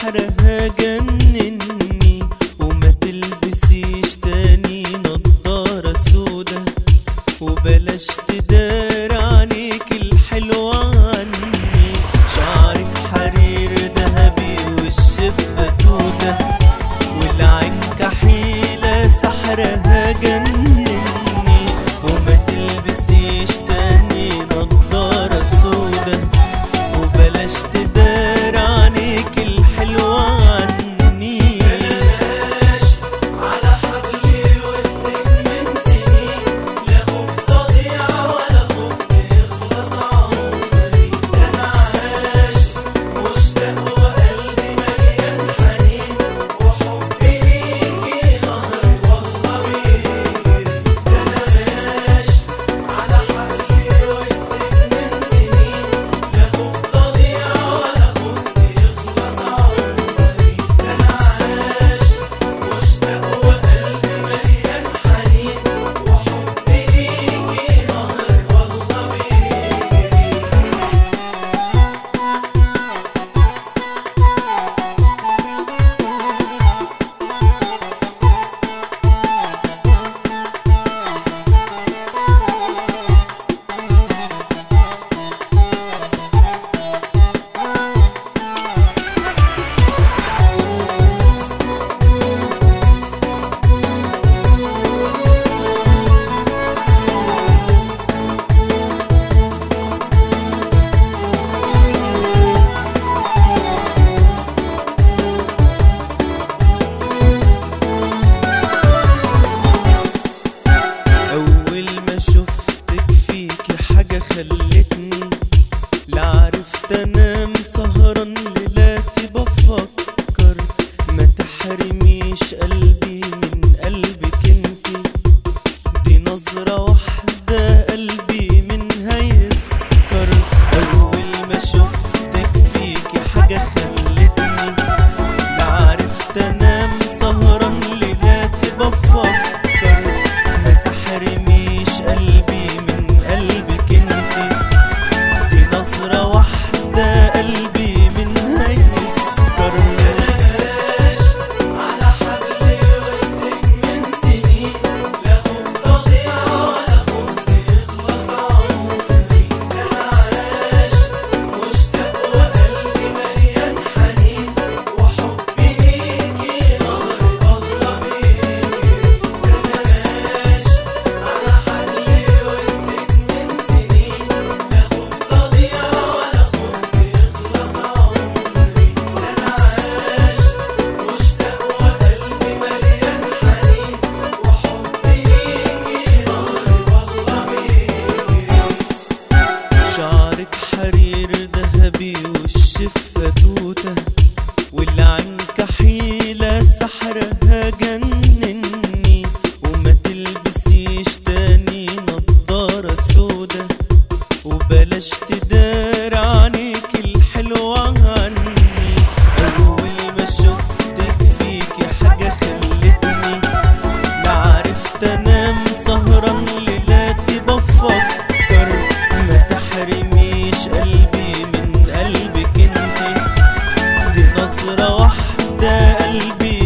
سحرها جنني وما تلبسيش تاني نضارة سودا وبلاش تدار عليك الحلوة عني شعرك حرير ذهبي والشفة توتة والعين كحيلة سحرها جنني وما تلبسيش تاني نضارة سودا وبلاش تدار عليك الحلوة عني بلاش على حبلي ودك من سنين لا خوف تضيع ولا خوف يخلص عمري انا عاش مشتاق وقلبي مليان حنين وحبي ليكي نهر والله بيجري انا ماش على حبلي ودك من سنين لا خوف تضيع ولا خوف يخلص عمري انا عاش مشتاق وقلبي مليان حنين وحبي ليكي نهر والله بيجري أول ما شفتك فيكي حاجة خلتني لا عرفت أنام سهران ليلاتي بفكر ما تحرميش قلبي من قلبك انتي دي نظرة واحدة قلبي منها يسكر أول ما شفتك فيكي حاجة خلتني لا عرفت أنام سهران ليلاتي بفكر ما تحرميش قلبي من قلبك انتي دي نظرة واحدة قلبي منها يسكر بلاش على حبلي ودك من سنين لا خوف تضيع ولا خوف يخلص عمري انا عاش مشتاق وقلبي مليان حنين وحبي ليكي نهر والله بيجري انا ماش على حبلي ودك من سنين لا خوف تضيع ولا خوف يخلص عمري انا عاش مشتاق وقلبي مليان حنين وحبي ليكي نهر والله بيجري شعرك حرير ذهبي والشفة توتة والعين كحيلة سحرها جنني وما تلبسيش تاني نضارة سودا وبلاش تدار عليك الحلوة عني أول ما شفتك فيكي حاجة خلتني لا عرفت انام سهران ليلاتي بفكر ما تحرميش قلبي من قلبك انتي دي نظرة واحدة قلبي